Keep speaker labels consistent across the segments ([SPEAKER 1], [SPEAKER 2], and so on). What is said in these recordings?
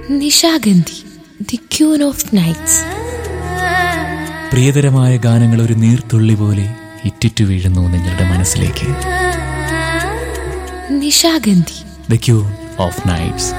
[SPEAKER 1] Nishagandhi the queen of nights
[SPEAKER 2] പ്രിയതരമായ ഗാനങ്ങൾ ഒരു നീർത്തുള്ളി പോലെ ഇറ്റിറ്റു വീഴുന്നു നിങ്ങളുടെ മനസ്സിലേക്ക്
[SPEAKER 1] Nishagandhi
[SPEAKER 2] the queen of nights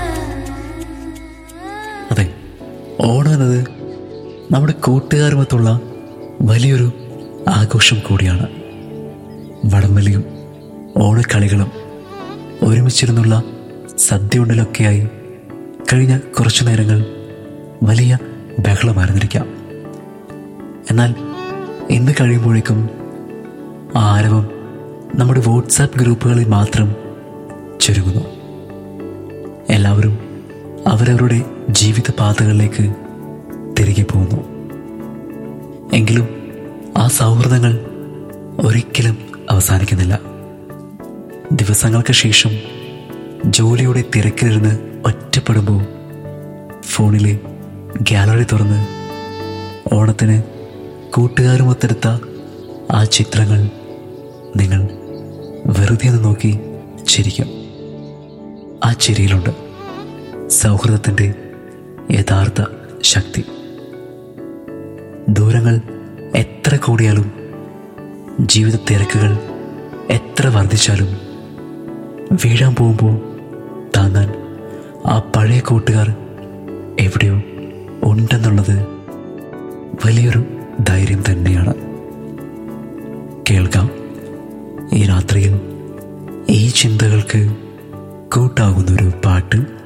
[SPEAKER 3] അതെ ഓണം എന്നത് നമ്മുടെ കൂട്ടുകാരുമൊത്തുള്ള വലിയൊരു ആഘോഷം കൂടിയാണ് വടംവലിയും ഓണക്കളികളും ഒരുമിച്ചിരുന്നുള്ള സദ്യ ഉണ്ടലൊക്കെയായി കഴിഞ്ഞ കുറച്ചു നേരങ്ങൾ വലിയ ബഹളമായിരുന്നിരിക്കാം എന്നാൽ ഇന്ന് കഴിയുമ്പോഴേക്കും ആ ആരവം നമ്മുടെ വാട്സാപ്പ് ഗ്രൂപ്പുകളിൽ മാത്രം ചുരുങ്ങുന്നു എല്ലാവരും അവരവരുടെ ജീവിത പാതകളിലേക്ക് തിരികെ പോകുന്നു എങ്കിലും ആ സൗഹൃദങ്ങൾ ഒരിക്കലും അവസാനിക്കുന്നില്ല ദിവസങ്ങൾക്ക് ശേഷം ജോലിയുടെ തിരക്കിലിരുന്ന് ഒറ്റപ്പെടുമ്പോൾ ഫോണിലെ ഗാലറി തുറന്ന് ഓണത്തിന് കൂട്ടുകാരുമൊത്തെടുത്ത ആ ചിത്രങ്ങൾ നിങ്ങൾ വെറുതെ ഒന്ന് നോക്കി ചിരിക്കും ആ ചിരിയിലുണ്ട് സൗഹൃദത്തിൻ്റെ യഥാർത്ഥ ശക്തി ദൂരങ്ങൾ എത്ര കൂടിയാലും ജീവിത തിരക്കുകൾ എത്ര വർദ്ധിച്ചാലും വീഴാൻ പോകുമ്പോൾ താങ്ങാൻ ആ പഴയ കൂട്ടുകാർ എവിടെയോ ഉണ്ടെന്നുള്ളത് വലിയൊരു ധൈര്യം തന്നെയാണ് കേൾക്കാം ഈ രാത്രിയിൽ ഈ ചിന്തകൾക്ക് കൂട്ടാകുന്നൊരു പാട്ട്